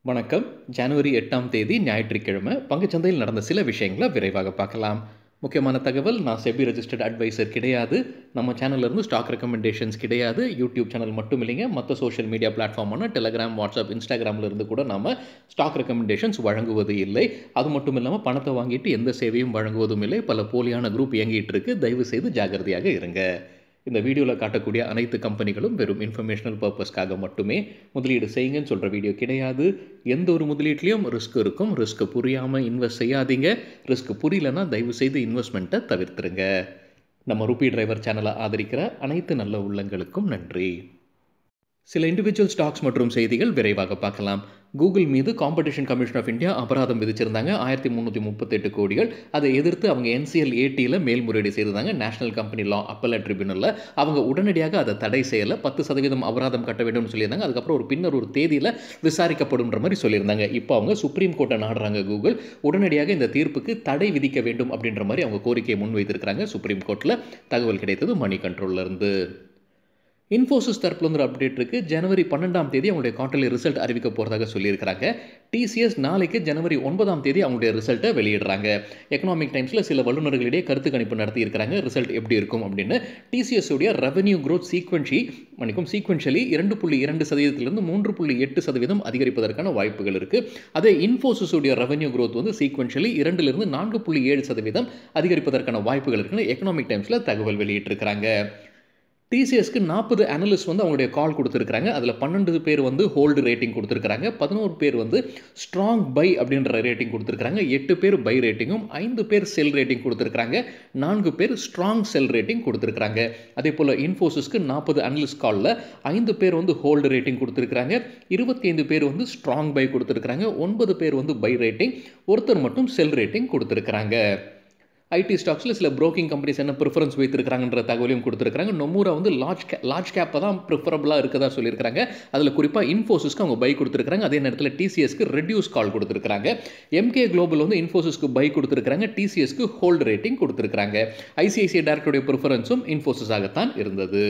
வணக்கம் ஜனவரி எட்டாம் தேதி ஞாயிற்றுக்கிழமை பங்குச்சந்தையில் நடந்த சில விஷயங்களை விரைவாக பார்க்கலாம் முக்கியமான தகவல் நான் செபி ரெஜிஸ்டர்ட் அட்வைசர் கிடையாது நம்ம சேனல்ல இருந்து ஸ்டாக் ரெக்கமெண்டேஷன்ஸ் கிடையாது யூடியூப் சேனல் மட்டும் இல்லைங்க மற்ற சோஷியல் மீடியா பிளாட்ஃபார்மான டெலகிராம் வாட்ஸ்அப் இன்ஸ்டாகிராமில் இருந்து கூட நம்ம ஸ்டாக் ரெக்கமெண்டேஷன்ஸ் வழங்குவது இல்லை அது மட்டும் இல்லாமல் பணத்தை வாங்கிட்டு எந்த சேவையும் வழங்குவதும் இல்லை பல போலியான குரூப் இயங்கிட்டு இருக்கு தயவு செய்து ஜாகிரதையாக இருங்க இந்த வீடியோவில் காட்டக்கூடிய அனைத்து கம்பெனிகளும் வெறும் இன்ஃபர்மேஷனல் பர்பஸ்க்காக மட்டுமே முதலீடு செய்யுங்கன்னு சொல்கிற வீடியோ கிடையாது எந்த ஒரு முதலீட்லையும் ரிஸ்க் இருக்கும் ரிஸ்க் புரியாமல் இன்வெஸ்ட் செய்யாதீங்க ரிஸ்க் புரியலன்னா தயவு செய்து இன்வெஸ்ட்மெண்ட்டை தவிர்த்துருங்க நம்ம ருபி டிரைவர் சேனலை ஆதரிக்கிற அனைத்து நல்ல உள்ளங்களுக்கும் நன்றி சில இண்டிவிஜுவல் ஸ்டாக்ஸ் மற்றும் செய்திகள் விரைவாக பார்க்கலாம் கூகுள் மீது காம்படிஷன் கமிஷன் ஆஃப் இந்தியா அபராதம் விதிச்சிருந்தாங்க ஆயிரத்தி முந்நூற்றி முப்பத்தெட்டு கோடிகள் அதை எதிர்த்து அவங்க என்சிஎல் ஏடியில் மேல்முறையீடு செய்திருந்தாங்க நேஷனல் கம்பெனி லா அப்பல ட்ரிபியூனலில் அவங்க உடனடியாக அதை தடை செய்யலை பத்து சதவீதம் அபராதம் கட்ட வேண்டும்னு சொல்லியிருந்தாங்க அதுக்கப்புறம் ஒரு பின்னர் ஒரு தேதியில் விசாரிக்கப்படும்ன்ற மாதிரி சொல்லியிருந்தாங்க இப்போ அவங்க சுப்ரீம் கோர்ட்டை நாடுறாங்க கூகுள் உடனடியாக இந்த தீர்ப்புக்கு தடை விதிக்க வேண்டும் அப்படின்ற மாதிரி அவங்க கோரிக்கையை முன்வைத்திருக்கிறாங்க சுப்ரீம் கோர்ட்டில் தகவல் கிடைத்தது மணி கண்ட்ரோல்லேருந்து இன்ஃபோசிஸ் தரப்புல வந்து அப்டேட் இருக்கு ஜனவரி பன்னெண்டாம் தேதி அவங்களுடைய குவார்டர்லி ரிசல்ட் அறிவிக்க போகிறதாக சொல்லியிருக்கிறாங்க டிசிஎஸ் நாளைக்கு ஜனவரி ஒன்பதாம் தேதி அவங்களுடைய ரிசல்ட்டை வெளியிடுறாங்க எக்கனாமிக் டைம்ஸில் சில வல்லுநர்களிடையே கருத்து கணிப்பு நடத்தியிருக்கிறாங்க ரிசல்ட் எப்படி இருக்கும் அப்படின்னு டிசிஎஸ் உடைய ரெவன்யூ க்ரோத் சீக்வன்ஷி மன்னிக்கும் சீக்வன்ஷியலி இரண்டு புள்ளி இரண்டு சதவீதத்திலிருந்து மூன்று புள்ளி எட்டு சதவீதம் அதிகரிப்பதற்கான வாய்ப்புகள் இருக்கு அதே இன்ஃபோசிஸ் உடைய ரெவன்யூ க்ரோத் வந்து சீக்வன்ஷியலி இரண்டிலிருந்து நான்கு புள்ளி ஏழு சதவீதம் அதிகரிப்பதற்கான வாய்ப்புகள் இருக்குன்னு எக்கனாமிக் டைம்ஸில் தகவல் வெளியிட்டிருக்கிறாங்க டிசிஎஸ்க்கு நாற்பது அனலிஸ்ட் வந்து அவங்களுடைய கால் கொடுத்துருக்காங்க அதில் பன்னெண்டு பேர் வந்து ஹோல்டு ரேட்டிங் கொடுத்துருக்காங்க பதினோரு பேர் வந்து ஸ்ட்ராங் பை அப்படின்ற ரேட்டிங் கொடுத்துருக்காங்க எட்டு பேர் பை ரேட்டிங்கும் ஐந்து பேர் செல் ரேட்டிங் கொடுத்துருக்காங்க நான்கு பேர் ஸ்ட்ராங் செல் ரேட்டிங் கொடுத்துருக்காங்க அதே போல் இன்ஃபோசிஸ்க்கு நாற்பது அனலிஸ்ட் காலில் ஐந்து பேர் வந்து ஹோல்டு ரேட்டிங் கொடுத்துருக்காங்க இருபத்தி ஐந்து பேர் வந்து ஸ்ட்ராங் பை கொடுத்துருக்காங்க ஒன்பது பேர் வந்து பை ரேட்டிங் ஒருத்தர் மட்டும் செல் ரேட்டிங் கொடுத்துருக்காங்க ஐடி ஸ்டாக்ஸில் சில ப்ரோக்கிங் கம்பெனிஸ் என்ன ப்ரிஃபரன்ஸ் வைத்திருக்கிறாங்கன்ற தகவலையும் கொடுத்துருக்காங்க நொமூரா வந்து லார்ஜ் கே லார்ஜ் கேப்பை தான் ப்ரிஃபரபுளாக இருக்கதா சொல்லியிருக்காங்க அதில் குறிப்பாக இன்ஃபோசிஸ்க்கு அவங்க பை கொடுத்துருக்காங்க அதே நேரத்தில் டிசிஎஸ்க்கு ரெடியூஸ் கால் கொடுத்துருக்காங்க எம்கே குளோபல் வந்து இன்ஃபோசிஸ்க்கு பை கொடுத்துருக்காங்க டிசிஎஸ்க்கு ஹோல்டு ரேட்டிங் கொடுத்துருக்காங்க ஐசிஐசிஐ டேரக்டருடைய ப்ரிஃபரன்ஸும் இன்ஃபோசிஸாகத்தான் இருந்தது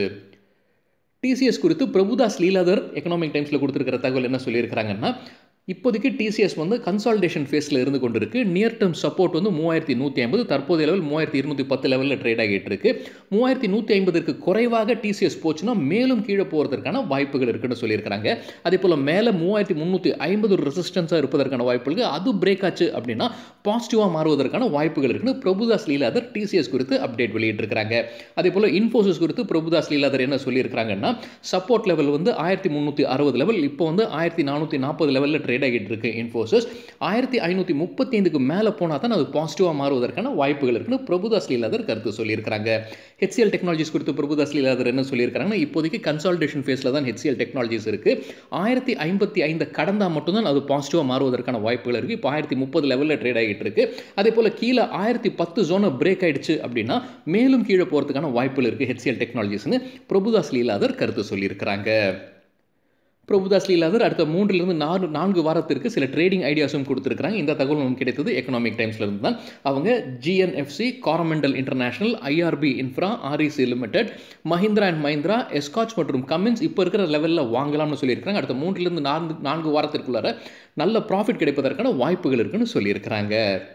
டிசிஎஸ் குறித்து பிரபுதாஸ் லீலாதர் எக்கனாமிக் டைம்ஸில் கொடுத்துருக்கிற தகவல் என்ன சொல்லியிருக்கிறாங்கன்னா இப்போதைக்கு டிசிஎஸ் வந்து கன்சால்டேஷன் ஃபேஸில் இருந்து கொண்டு இருக்கு நியர் டேர்ம் சப்போர்ட் வந்து மூவாயிரத்தி நூற்றி ஐம்பது தற்போதைய லெவல் மூவாயிரத்தி இருநூற்றி பத்து லெவலில் ட்ரேட் ஆகிட்டு இருக்கு மூவாயிரத்தி நூற்றி ஐம்பதுக்கு குறைவாக டிசிஎஸ் போச்சுன்னா மேலும் கீழே போகிறதுக்கான வாய்ப்புகள் இருக்குன்னு சொல்லியிருக்காங்க அதே போல் மேலே மூவாயிரத்தி முந்நூற்றி ஐம்பது ரெசிஸ்டன்ஸாக இருப்பதற்கான வாய்ப்புகள் அது பிரேக் ஆச்சு அப்படின்னா பாசிட்டிவாக மாறுவதற்கான வாய்ப்புகள் இருக்குன்னு பிரபுதாஸ் லீலாதர் டிசிஎஸ் குறித்து அப்டேட் வெளியிட்டிருக்கிறாங்க அதே போல் இன்ஃபோசிஸ் குறித்து பிரபுதாஸ் லீலாதர் என்ன சொல்லியிருக்காங்கன்னா சப்போர்ட் லெவல் வந்து ஆயிரத்தி முந்நூற்றி அறுபது லெவல் இப்போ வந்து ஆயிரத்தி நானூற்றி நாற்பது லெவலில் ட்ரேட் ஆகிட்டு இருக்கு இன்ஃபோசிஸ் ஆயிரத்தி ஐநூற்றி முப்பத்தி ஐந்துக்கு மேலே போனால் தான் அது பாசிட்டிவாக மாறுவதற்கான வாய்ப்புகள் இருக்குன்னு பிரபுதாஸ் லீலாதர் கருத்து சொல்லியிருக்காங்க ஹெச்சிஎல் டெக்னாலஜிஸ் குறித்து பிரபுதாஸ் லீலாதர் என்ன சொல்லியிருக்காங்கன்னா இப்போதைக்கு கன்சால்டேஷன் ஃபேஸில் தான் ஹெச்சிஎல் டெக்னாலஜிஸ் இருக்கு ஆயிரத்தி ஐம்பத்தி ஐந்து கடந்தால் மட்டும்தான் அது பாசிட்டிவாக மாறுவதற்கான வாய்ப்புகள் இருக்குது இப்போ ஆயிரத்தி முப்பது லெவலில் ட்ரேட் ஆகிட்டு இருக்கு அதே போல் கீழே ஆயிரத்தி பத்து ஜோனை பிரேக் ஆயிடுச்சு அப்படின்னா மேலும் கீழே போகிறதுக்கான வாய்ப்புகள் இருக்குது ஹெச்சிஎல் டெக்னாலஜிஸ்னு பிரபுதாஸ் லீலாதர் கருத்து சொல்லியிருக்கிறாங்க பிரபுதாஸ் லீலாதர் அடுத்த மூன்றிலிருந்து நாலு நான்கு வாரத்திற்கு சில ட்ரேடிங் ஐடியாஸும் கொடுத்துருக்காங்க இந்த தகவல் நமக்கு கிடைத்தது எக்கனாமிக் டைம்ஸ்ல இருந்து தான் அவங்க GNFC Coromandel international IRB infra REC limited Mahindra and Mahindra Escorts மற்றும் கமின்ஸ் இப்போ இருக்கிற லெவலில் வாங்கலாம்னு சொல்லியிருக்காங்க அடுத்த மூன்றிலிருந்து நான்கு நான்கு வாரத்திற்குள்ளார நல்ல ப்ராஃபிட் கிடைப்பதற்கான வாய்ப்புகள் இருக்குன்னு சொல்லியிருக்கிறாங்க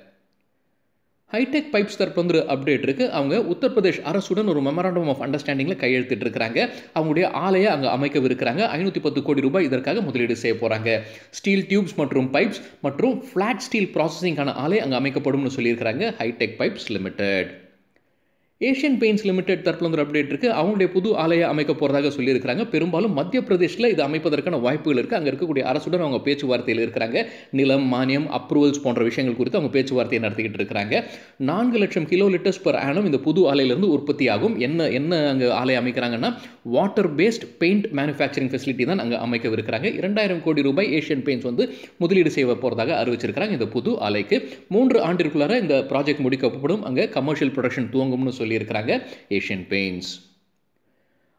ஹைடெக் பைப்ஸ் தரப்பு வந்து அப்டேட் இருக்கு அவங்க உத்தரப்பிரதேஷ் அரசுடன் ஒரு மெமராண்டம் ஆஃப் அண்டர்ஸ்டாண்டிங்கில் கையெழுத்திட்டு இருக்கிறாங்க அவங்களுடைய ஆலையை அங்கே அமைக்கவிருக்கிறாங்க ஐநூற்றி பத்து கோடி ரூபாய் இதற்காக முதலீடு செய்ய போகிறாங்க ஸ்டீல் டியூப்ஸ் மற்றும் பைப்ஸ் மற்றும் ஃப்ளாட் ஸ்டீல் ப்ராசஸிங்கான ஆலை அங்கே அமைக்கப்படும்னு சொல்லியிருக்கிறாங்க hi tech pipes limited Asian paints limited தரப்புல வந்து அப்டேட் இருக்குது அவங்களுடைய புது ஆலையை அமைக்க போகிறதாக சொல்லியிருக்காங்க பெரும்பாலும் மத்திய பிரதேஷில் இது அமைப்பதற்கான வாய்ப்புகள் இருக்குது அங்கே இருக்கக்கூடிய அரசுடன் அவங்க பேச்சுவார்த்தையில் இருக்கிறாங்க நிலம் மானியம் அப்ரூவல்ஸ் போன்ற விஷயங்கள் குறித்து அவங்க பேச்சுவார்த்தையை நடத்திக்கிட்டு இருக்கிறாங்க நான்கு லட்சம் கிலோ லிட்டர்ஸ் பர் ஆனம் இந்த புது ஆலையிலிருந்து உற்பத்தி ஆகும் என்ன என்ன அங்கே ஆலை அமைக்கிறாங்கன்னா water based paint manufacturing facility தான் அங்கே அமைக்கவிருக்கிறாங்க இரண்டாயிரம் கோடி ரூபாய் ஏஷியன் பெயிண்ட்ஸ் வந்து முதலீடு செய்ய போகிறதாக அறிவிச்சிருக்கிறாங்க இந்த புது ஆலைக்கு மூன்று ஆண்டிற்குள்ளார இந்த ப்ராஜெக்ட் முடிக்கப்படும் அங்கே கமர்ஷியல் ப்ரொடக்ஷன் துவங்கும்னு சொல்லி சொல்லியிருக்கிறாங்க ஏஷியன் பெயிண்ட்ஸ்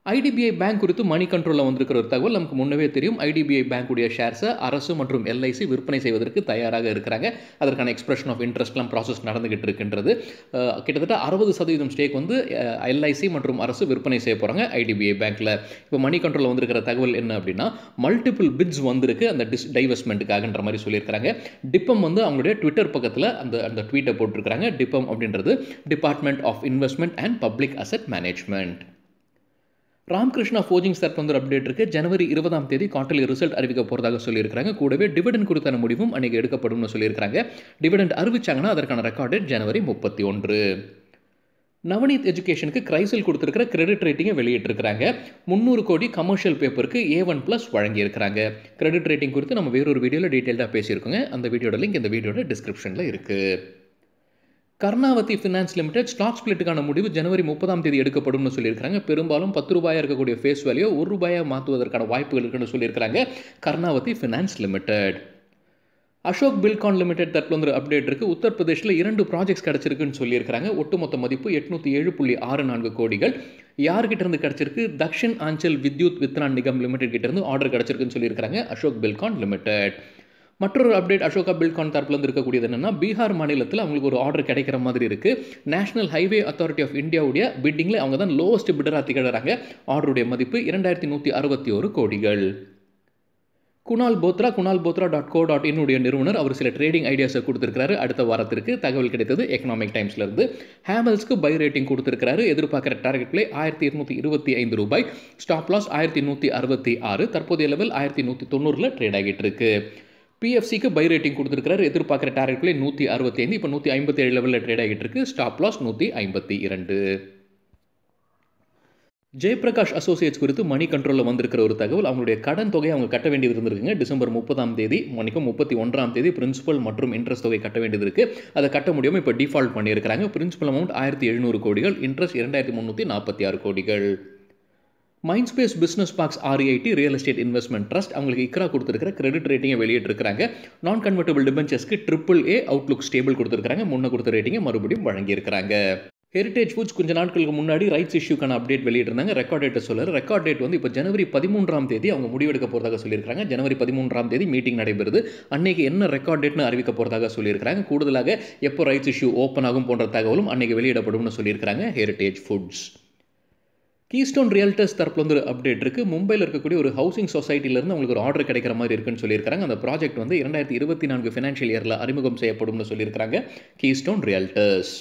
ஐடிபிஐ பேங்க் குறித்து மணி கண்ட்ரோலில் வந்திருக்கிற ஒரு தகவல் நமக்கு முன்னவே தெரியும் ஐடிபிஐ பேங்குடைய ஷேர்ஸை அரசு மற்றும் எல்ஐசி விற்பனை செய்வதற்கு தயாராக இருக்கிறாங்க அதற்கான எக்ஸ்பிரஷன் ஆஃப் இன்ட்ரெஸ்ட்லாம் ப்ராசஸ் நடந்துகிட்டு இருக்கின்றது அஹ், கிட்டத்தட்ட அறுபது சதவீதம் ஸ்டேக் வந்து எல்ஐசி மற்றும் அரசு விற்பனை செய்ய போகிறாங்க ஐடிபிஐ பேங்க்கில் இப்போ மணி கண்ட்ரோலில் வந்திருக்கிற தகவல் என்ன அப்படின்னா மல்டிபிள் பிட்ஸ் வந்திருக்கு அந்த டிஸ் டைவர்ஸ்மெண்ட்டுக்காகன்ற மாதிரி சொல்லியிருக்கிறாங்க டிப்பம் வந்து அவங்களுடைய ட்விட்டர் பக்கத்தில் அந்த அந்த ட்வீட்டை போட்டிருக்கிறாங்க டிப்பம் அப்படின்றது department of investment and public asset management Ramkrishna forgings தரப்பு வந்து அப்டேட் இருக்கு ஜனவரி இருபதாம் தேதி குவார்டர்லி ரிசல்ட் அறிவிக்க போகிறதாக சொல்லியிருக்காங்க கூடவே டிவிடெண்ட் குறித்தான முடிவும் அன்றைக்கி எடுக்கப்படும்னு சொல்லியிருக்காங்க டிவிடெண்ட் அறிவிச்சாங்கன்னா அதற்கான ரெக்கார்டு ஜனவரி முப்பத்தி ஒன்று நவநீத் எஜுகேஷனுக்கு கிரைசல் கொடுத்துருக்கிற கிரெடிட் ரேட்டிங்கை வெளியிட்டிருக்கிறாங்க முந்நூறு கோடி கமர்ஷியல் பேப்பருக்கு ஏ ஒன் ப்ளஸ் வழங்கியிருக்கிறாங்க கிரெடிட் ரேட்டிங் குறித்து நம்ம வேறொரு வீடியோவில் டீட்டெயில்டாக பேசியிருக்கோங்க அந்த வீடியோட லிங்க் இந்த வீடியோட டிஸ்கிரிப்ஷனில் இருக்குது கர்ணாவதி ஃபினான்ஸ் லிமிடெட் ஸ்டாக் ஸ்பிளிட்டுக்கான முடிவு ஜனவரி முப்பதாம் தேதி எடுக்கப்படும்னு சொல்லியிருக்காங்க பெரும்பாலும் பத்து ரூபாயா இருக்கக்கூடிய ஃபேஸ் வேல்யூ ஒரு ரூபாயா மாற்றுவதற்கான வாய்ப்புகள் இருக்குன்னு சொல்லியிருக்காங்க Karnavati finance limited Ashok buildcon limited தரப்புல வந்து அப்டேட் இருக்கு உத்தரப்பிரதேசில் இரண்டு ப்ராஜெக்ட்ஸ் கிடைச்சிருக்குன்னு சொல்லியிருக்காங்க ஒட்டுமொத்த மதிப்பு எட்நூத்தி ஏழு புள்ளி ஆறு நான்கு கோடிகள் யார்கிட்ட இருந்து கிடைச்சிருக்கு தக்ஷின் ஆஞ்சல் வித்யுத் வித்ரான் நிகம் லிமிடெட் கிட்ட இருந்து ஆர்டர் கிடைச்சிருக்குன்னு சொல்லியிருக்காங்க அசோக் பில்கான் லிமிடெட் மற்றொரு அப்டேட் அசோகா பில்கான் தரப்புல இருந்து இருக்கக்கூடியது என்னன்னா பீகார் மாநிலத்தில் அவங்களுக்கு ஒரு ஆர்டர் கிடைக்கிற மாதிரி இருக்கு நேஷனல் ஹைவே அத்தாரிட்டி ஆஃப் இந்தியாவுடைய பிட்டிங்கில் அவங்க தான் லோவஸ்ட் பிட்டராக திகழறாங்க ஆர்டருடைய மதிப்பு இரண்டாயிரத்தி நூற்றி அறுபத்தி ஒரு கோடிகள் Kunal Bothra Kunal Bothra dot co dot என்னுடைய நிறுவனர் அவர் சில ட்ரேடிங் ஐடியாஸை கொடுத்துருக்காரு அடுத்த வாரத்திற்கு தகவல் கிடைத்தது எக்கனாமிக் டைம்ஸ்ல இருந்து ஹேவல்ஸ்க்கு பை ரேட்டிங் கொடுத்துருக்காரு எதிர்பார்க்குற டார்கெட் பிளே ஆயிரத்தி இருநூத்தி இருபத்தி ஐந்து ரூபாய் ஸ்டாப் லாஸ் ஆயிரத்தி நூற்றி அறுபத்தி ஆறு தற்போதைய லெவல் ஆயிரத்தி நூற்றி தொண்ணூறில் ட்ரேட் ஆகிட்டு இருக்கு பிஎஃப்சிக்கு பை ரேட்டிங் கொடுத்துருக்காரு எதிர்பார்க்குற டார்கெட் பிளே நூற்றி அறுபத்தி ஐந்து இப்போ நூற்றி ஐம்பத்தி ஏழு லெவலில் ட்ரேட் ஆகிட்டு இருக்கு ஸ்டாப் லாஸ் நூற்றி ஐம்பத்தி இரண்டு ஜெயபிரகாஷ் அசோசியேட்ஸ் குறித்து மணி கண்ட்ரோலில் வந்திருக்கிற ஒரு தகவல் அவங்களுடைய கடன் தொகை அவங்க கட்ட வேண்டியது இருந்திருக்குங்க டிசம்பர் முப்பதாம் தேதி மணிக்கும் முப்பத்தி ஒன்றாம் தேதி பிரின்சிபல் மற்றும் இன்ட்ரெஸ்ட் தொகை கட்ட வேண்டியது இருக்கு அதை கட்ட முடியாமல் இப்போ டிஃபால்ட் பண்ணியிருக்காங்க பிரின்சிபல் அமௌண்ட் ஆயிரத்தி எழுநூறு கோடிகள் இன்ட்ரெஸ்ட் இரண்டாயிரத்தி முந்நூற்றி நாற்பத்தி ஆறு கோடிகள் mind space business parks REIT real estate investment trust அவங்களுக்கு இக்ரா கொடுத்துருக்கிற கிரெடிட் ரேட்டிங்கை வெளியிட்டிருக்காங்க நான் கன்வெர்டபிள் டிபென்ச்சர்ஸ்க்கு ட்ரிபிள் ஏ அவுட்லுக் ஸ்டேபிள் கொடுத்துருக்காங்க முன்ன கொடுத்த ரேட்டிங்கை மறுபடியும் வழங்கியிருக்காங்க ஹெரிடேஜ் ஃபுட்ஸ் கொஞ்ச நாட்களுக்கு முன்னாடி ரைட்ஸ் இஷ்யூக்கான அப்டேட் வெளியிட்டிருந்தாங்க ரெக்கார்ட் டேட்டை சொல்லுற ரெக்கார்ட் டேட் வந்து இப்போ ஜனவரி பதிமூன்றாம் தேதி அவங்க முடிவெடுக்க போகிறதாக சொல்லியிருக்காங்க ஜனவரி பதிமூன்றாம் தேதி மீட்டிங் நடைபெறுது அன்னைக்கு என்ன ரெக்கார்ட் டேட்னு அறிவிக்க போகிறதாக சொல்லியிருக்காங்க கூடுதலாக எப்போ ரைட்ஸ் இஷ்யூ ஓப்பன் ஆகும் போன்ற தகவலும் அன்னைக்கு வெளியிடப்படும்னு சொல்லியிருக்காங்க ஹெரிடேஜ் ஃபுட்ஸ் கீஸ்டோன் ரியல்டர்ஸ் தரப்புல வந்து ஒரு அப்டேட் இருக்குது மும்பையில் இருக்கக்கூடிய ஒரு ஹவுசிங் சொசைட்டிலேருந்து உங்களுக்கு ஒரு ஆர்டர் கிடைக்கிற மாதிரி இருக்குன்னு சொல்லியிருக்காங்க அந்த ப்ராஜெக்ட் வந்து இரண்டாயிரத்தி இருபத்தி நான்கு ஃபினான்ஷியல் இயரில் அறிமுகம் செய்யப்படும்னு சொல்லியிருக்காங்க கீஸ்டோன் ரியல்டர்ஸ்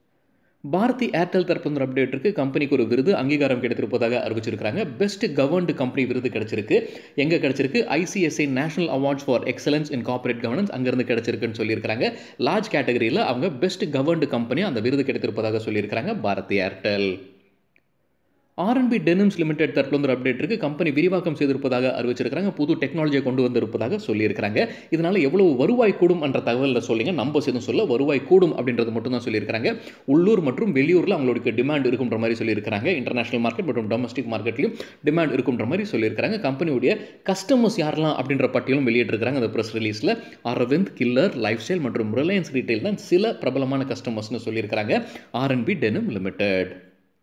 பாரதி ஏர்டெல் தரப்பு ஒரு அப்டேட் இருக்குது கம்பெனிக்கு ஒரு விருது அங்கீகாரம் கிடைத்திருப்பதாக அறிவிச்சிருக்காங்க பெஸ்ட் கவர்ன்டு கம்பெனி விருது கிடைச்சிருக்கு எங்கே கிடைச்சிருக்கு ICSI national awards for excellence in corporate governance அங்கேருந்து கிடைச்சிருக்குன்னு சொல்லியிருக்காங்க லார்ஜ் கேட்டகரியில் அவங்க பெஸ்ட் கவர்ன்டு கம்பெனி அந்த விருது கிடைத்திருப்பதாக சொல்லியிருக்காங்க Bharti Airtel RNB denims limited தரப்புல வந்து ஒரு அப்டேட் இருக்குது கம்பெனி விரிவாக்கம் செய்திருப்பதாக அறிவிச்சிருக்காங்க புது டெக்னாலஜியை கொண்டு வந்திருப்பதாக சொல்லியிருக்காங்க இதனால் எவ்வளவு வருவாய் கூடும் என்ற தகவலில் சொல்லிங்க நம்ப எதுவும் சொல்ல வருவாய் கூடும் அப்படின்றது மட்டும் தான் சொல்லியிருக்காங்க உள்ளூர் மற்றும் வெளியூரில் அவங்களுக்கு டிமாண்ட் இருக்குன்ற மாதிரி சொல்லியிருக்காங்க இன்டர்நேஷனல் மார்க்கெட் மற்றும் டொமஸ்டிக் மார்க்கெட்லையும் டிமாண்ட் இருக்குன்ற மாதிரி சொல்லியிருக்காங்க கம்பெனியுடைய கஸ்டமர்ஸ் யாரெல்லாம் அப்படின்ற பட்டியலும் வெளியிட்டிருக்காங்க அந்த ப்ரெஸ் ரிலீஸில் அரவிந்த் கில்லர் லைஃப் ஸ்டைல் மற்றும் ரிலையன்ஸ் ரீட்டைல் தான் சில பிரபலமான கஸ்டமர்ஸ்னு சொல்லியிருக்காங்க ஆர்என்பி டெனிம் லிமிடெட்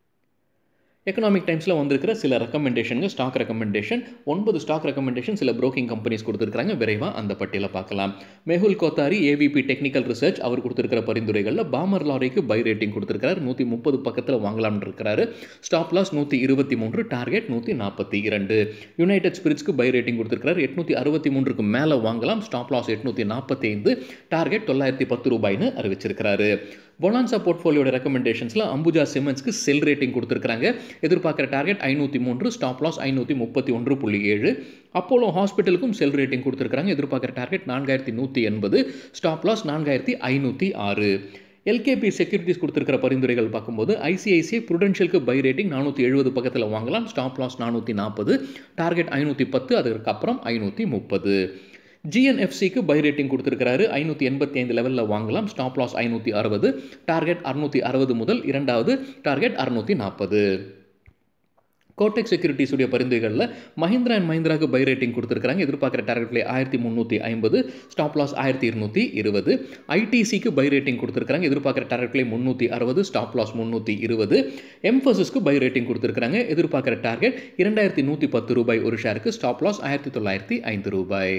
எக்கனாமிக் டைம்ஸில் வந்திருக்கிற சில ரெக்கமெண்டேஷனுங்க ஸ்டாக் ரெக்கமெண்டேஷன் ஒன்பது ஸ்டாக் ரெக்கமெண்டேஷன் சில ப்ரோக்கிங் கம்பெனிஸ் கொடுத்துருக்காங்க விரைவாக அந்த பட்டியலை பார்க்கலாம் Mehul Kothari AVP technical research அவர் கொடுத்துருக்கிற பரிந்துரைகளில் பாமர் லாரிக்கு பை ரேட்டிங் கொடுத்துருக்காரு நூற்றி முப்பது பக்கத்தில் வாங்கலாம்னு இருக்கிறாரு ஸ்டாப் லாஸ் நூற்றி இருபத்தி மூன்று டார்கெட் நூற்றி நாற்பத்தி இரண்டு யுனைடெட் ஸ்பிரிட்ஸ்க்கு பை ரேட்டிங் கொடுத்துருக்காரு எட்நூற்றி அறுபத்தி மூன்றுக்கு மேலே வாங்கலாம் ஸ்டாப் லாஸ் எட்நூற்றி நாற்பத்தி ஐந்து டார்கெட் தொள்ளாயிரத்தி பத்து ரூபாய்னு அறிவிச்சிருக்கிறாரு பொலான்சா போர்ட்ஃபோலியோட ரெக்கமெண்டேஷன்ஸில் அம்புஜா சிமெண்ட்ஸ்க்கு செல் ரேட்டிங் கொடுத்துருக்காங்க எதிர்பார்க்குற டார்கெட் ஐநூற்றி மூன்று ஸ்டாப் லாஸ் ஐநூற்றி முப்பத்தி ஒன்று புள்ளி ஏழு அப்போலோ ஹாஸ்பிட்டலுக்கும் செல் ரேட்டிங் கொடுத்துருக்காங்க எதிர்பார்க்குற டார்கெட் நான்காயிரத்தி நூற்றி எண்பது ஸ்டாப் லாஸ் நான்காயிரத்தி ஐநூற்றி ஆறு எல்கேபி செக்யூரிட்டிஸ் கொடுத்துருக்கிற பரிந்துரைகள் பார்க்கும்போது ஐசிஐசிஐ ப்ருடென்ஷியலுக்கு பை ரேட்டிங் நானூற்றி எழுபது பக்கத்தில் வாங்கலாம் ஸ்டாப் லாஸ் நானூற்றி நாற்பது டார்கெட் ஐநூற்றி பத்து அதுக்கப்புறம் ஐநூற்றி முப்பது ஜிஎன்எஃப்சிக்கு பை ரேட்டிங் கொடுத்துருக்காரு ஐநூற்றி எண்பத்தி ஐந்து லெவலில் வாங்கலாம் ஸ்டாப் லாஸ் ஐநூற்றி அறுபது டார்கெட் அறுநூற்றி அறுபது முதல் இரண்டாவது டார்கெட் அறுநூற்றி நாற்பது கோடெக் செக்யூரிட்டிஸுடைய பரிந்துரைகளில் மஹிந்திரா அண்ட் மஹிந்திராவுக்கு பை ரேட்டிங் கொடுத்துருக்காங்க எதிர்பார்க்குற டார்கெட் பிளே ஆயிரத்தி முந்நூற்றி ஐம்பது ஸ்டாப் லாஸ் ஆயிரத்தி இருநூற்றி இருபது ஐடிசிக்கு பை ரேட்டிங் கொடுத்துருக்காங்க எதிர்பார்க்குற டார்கெட் பிளே முந்நூற்றி அறுபது ஸ்டாப் லாஸ் முந்நூற்றி இருபது எம்ஃபோசிஸ்க்கு பை ரேட்டிங் கொடுத்துருக்காங்க எதிர்பார்க்குற டார்கெட் இரண்டாயிரத்தி நூற்றி பத்து ரூபாய் ஒரு ஷேருக்கு ஸ்டாப் லாஸ் ஆயிரத்தி தொள்ளாயிரத்தி ஐந்து ரூபாய்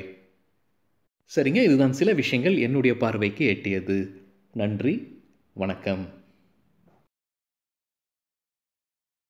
சரிங்க இதுதான் சில விஷயங்கள் என்னுடைய பார்வைக்கு எட்டியது நன்றி வணக்கம்